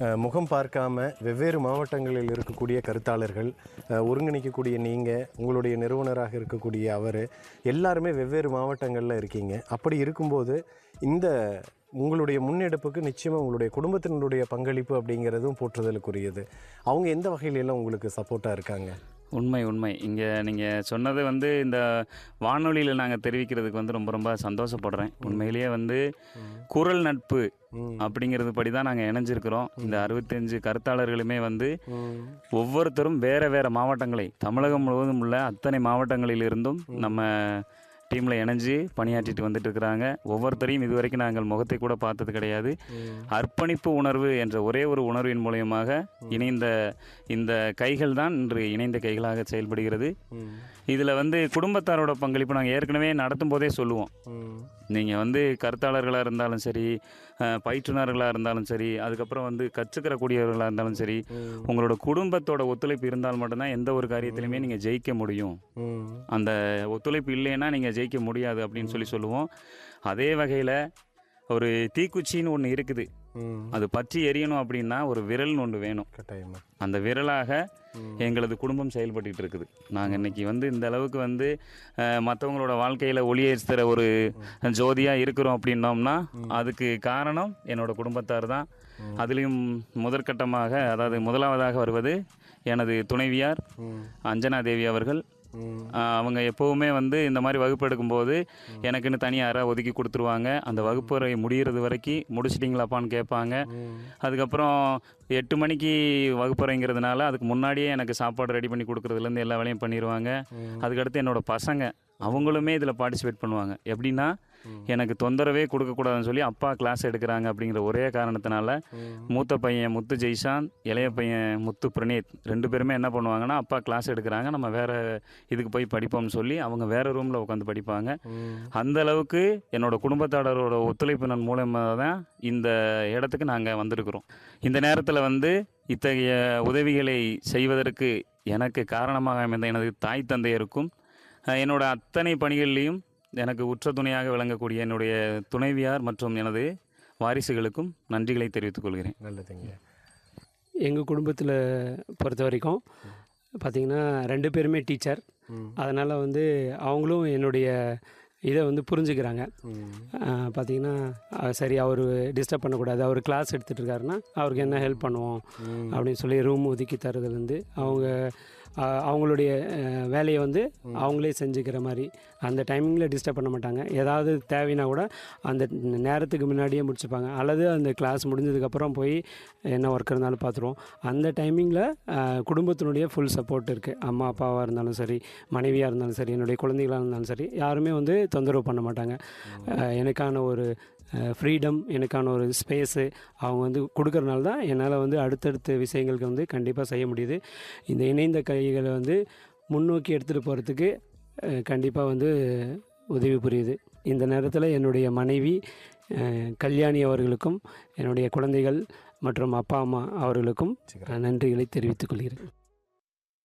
அஹ், முகம் பார்க்காம வெவ்வேறு மாவட்டங்களில் இருக்கக்கூடிய கருத்தாளர்கள் அஹ், ஒருங்கிணைக்கக்கூடிய நீங்கள் உங்களுடைய நிறுவனராக இருக்கக்கூடிய அவர் எல்லாருமே வெவ்வேறு மாவட்டங்களில் இருக்கீங்க அப்படி இருக்கும்போது இந்த உங்களுடைய முன்னெடுப்புக்கு நிச்சயமாக உங்களுடைய குடும்பத்தினருடைய பங்களிப்பு அப்படிங்கிறதும் போற்றுதலுக்குரியது அவங்க எந்த வகையிலெல்லாம் உங்களுக்கு சப்போர்ட்டாக இருக்காங்க உண்மை உண்மை இங்கே நீங்கள் சொன்னது வந்து இந்த வானொலியில் நாங்கள் தெரிவிக்கிறதுக்கு வந்து ரொம்ப ரொம்ப சந்தோஷப்படுறேன் உண்மையிலேயே வந்து குரல் நட்பு அப்படிங்கிறது படி தான் நாங்கள் இணைஞ்சிருக்கிறோம் இந்த அறுபத்தஞ்சு கருத்தாளர்களுமே வந்து ஒவ்வொருத்தரும் வேற வேற மாவட்டங்களை தமிழகம் முழுவதும் உள்ள அத்தனை மாவட்டங்களிலிருந்தும் நம்ம டீமில் இணைஞ்சு பணியாற்றிட்டு வந்துட்டு இருக்கிறாங்க ஒவ்வொருத்தரையும் இதுவரைக்கும் நாங்கள் முகத்தை கூட பார்த்தது கிடையாது அர்ப்பணிப்பு உணர்வு என்ற ஒரே ஒரு உணர்வின் மூலியமாக இணைந்த இந்த கைகள் தான் இன்று இணைந்த கைகளாக செயல்படுகிறது இதில் வந்து குடும்பத்தாரோட பங்களிப்பு நாங்கள் ஏற்கனவே நடத்தும் போதே சொல்லுவோம் நீங்கள் வந்து கருத்தாளர்களாக இருந்தாலும் சரி அஹ், பயிற்றுனர்களாக இருந்தாலும் சரி அதுக்கப்புறம் வந்து கற்றுக்கிறக்கூடியவர்களாக இருந்தாலும் சரி உங்களோட குடும்பத்தோட ஒத்துழைப்பு இருந்தால் மட்டும்தான் எந்த ஒரு காரியத்திலையுமே நீங்கள் ஜெயிக்க முடியும் அந்த ஒத்துழைப்பு இல்லைன்னா நீங்கள் ஜெயிக்க முடியாது அப்படின்னு சொல்லி சொல்லுவோம் அதே வகையில் ஒரு தீக்குச்சின்னு ஒன்று இருக்குது அது பற்றி எரியணும் அப்படின்னா ஒரு விரல்னு ஒன்று வேணும் கட்டாயமா அந்த விரலாக எங்களது குடும்பம் செயல்பட்டுட்டு இருக்குது நாங்கள் இன்னைக்கு வந்து இந்த அளவுக்கு வந்து மற்றவங்களோட வாழ்க்கையில் ஒளியேற்றுற ஒரு ஜோதியாக இருக்கிறோம் அப்படின்னோம்னா அதுக்கு காரணம் என்னோட குடும்பத்தார் தான் அதுலேயும் முதற்கட்டமாக அதாவது முதலாவதாக வருவது எனது துணைவியார் அஞ்சனா தேவி அவர்கள் ஆஹ் அவங்க எப்போவுமே வந்து இந்த மாதிரி வகுப்பு எடுக்கும்போது எனக்குன்னு தனி அறை ஒதுக்கி கொடுத்துருவாங்க அந்த வகுப்பறை முடிகிறது வரைக்கும் முடிச்சிட்டிங்களாப்பான்னு கேட்பாங்க அதுக்கப்புறம் எட்டு மணிக்கு வகுப்பறைங்கிறதுனால அதுக்கு முன்னாடியே எனக்கு சாப்பாடு ரெடி பண்ணி கொடுக்குறதுலேருந்து எல்லா வேலையும் பண்ணிடுவாங்க அதுக்கடுத்து என்னோட பசங்க அவங்களுமே இதில் பார்ட்டிசிபேட் பண்ணுவாங்க எப்படின்னா எனக்கு தொந்தரவே கொடுக்கக்கூடாதுன்னு சொல்லி அப்பா கிளாஸ் எடுக்கிறாங்க அப்படிங்கிற ஒரே காரணத்தினால மூத்த பையன் முத்து ஜெய்சாந்த் இளைய பையன் முத்து பிரணீத் ரெண்டு பேருமே என்ன பண்ணுவாங்கன்னா அப்பா கிளாஸ் எடுக்கிறாங்க நம்ம வேற இதுக்கு போய் படிப்போம்னு சொல்லி அவங்க வேற ரூமில் உட்காந்து படிப்பாங்க அந்த அளவுக்கு என்னோட குடும்பத்தாரோட ஒத்துழைப்பின் மூலமாக தான் இந்த இடத்துக்கு நாங்கள் வந்திருக்கிறோம் இந்த நேரத்தில் வந்து இத்தகைய உதவிகளை செய்வதற்கு எனக்கு காரணமாக அமைந்த எனது தாய் தந்தையருக்கும் அஹ், என்னோட அத்தனை பணிகள்லையும் எனக்கு உற்ற துணையாக விளங்கக்கூடிய என்னுடைய துணைவியார் மற்றும் எனது வாரிசுகளுக்கும் நன்றிகளை தெரிவித்துக் கொள்கிறேன் நல்லதுங்க எங்கள் குடும்பத்தில் பொறுத்த வரைக்கும் பார்த்திங்கன்னா ரெண்டு பேருமே டீச்சர் அதனால் வந்து அவங்களும் என்னுடைய இதை வந்து புரிஞ்சுக்கிறாங்க பார்த்தீங்கன்னா சரி அவர் டிஸ்டர்ப் பண்ணக்கூடாது அவர் கிளாஸ் எடுத்துகிட்டு இருக்காருன்னா அவருக்கு என்ன ஹெல்ப் பண்ணுவோம் அப்படின்னு சொல்லி ரூம் ஒதுக்கி தரதுலேருந்து அவங்க அஹ், அவங்களுடைய அஹ், வேலையை வந்து அவங்களே செஞ்சுக்கிற மாதிரி அந்த டைமிங்கில் டிஸ்டர்ப் பண்ண மாட்டாங்க ஏதாவது தேவைன்னா கூட அந்த நேரத்துக்கு முன்னாடியே முடிச்சுப்பாங்க அல்லது அந்த கிளாஸ் முடிஞ்சதுக்கப்புறம் போய் என்ன ஒர்க் இருந்தாலும் பார்த்துருவோம் அந்த டைமிங்கில் குடும்பத்தினுடைய ஃபுல் சப்போர்ட் இருக்குது அம்மா அப்பாவாக இருந்தாலும் சரி மனைவியாக இருந்தாலும் சரி என்னுடைய குழந்தைகளாக இருந்தாலும் சரி யாருமே வந்து தொந்தரவு பண்ண மாட்டாங்க அஹ், எனக்கான ஒரு ஃப்ரீடம் எனக்கான ஒரு ஸ்பேஸு அவங்க வந்து கொடுக்கறனால தான் என்னால் வந்து அடுத்தடுத்த விஷயங்களுக்கு வந்து கண்டிப்பாக செய்ய முடியுது இந்த இணைந்த கைகளை வந்து முன்னோக்கி எடுத்துகிட்டு போகிறதுக்கு கண்டிப்பாக வந்து உதவி புரியுது இந்த நேரத்தில் என்னுடைய மனைவி அஹ், கல்யாணி அவர்களுக்கும் என்னுடைய குழந்தைகள் மற்றும் அப்பா அம்மா அவர்களுக்கும் அஹ், நன்றிகளை தெரிவித்துக் கொள்கிறேன்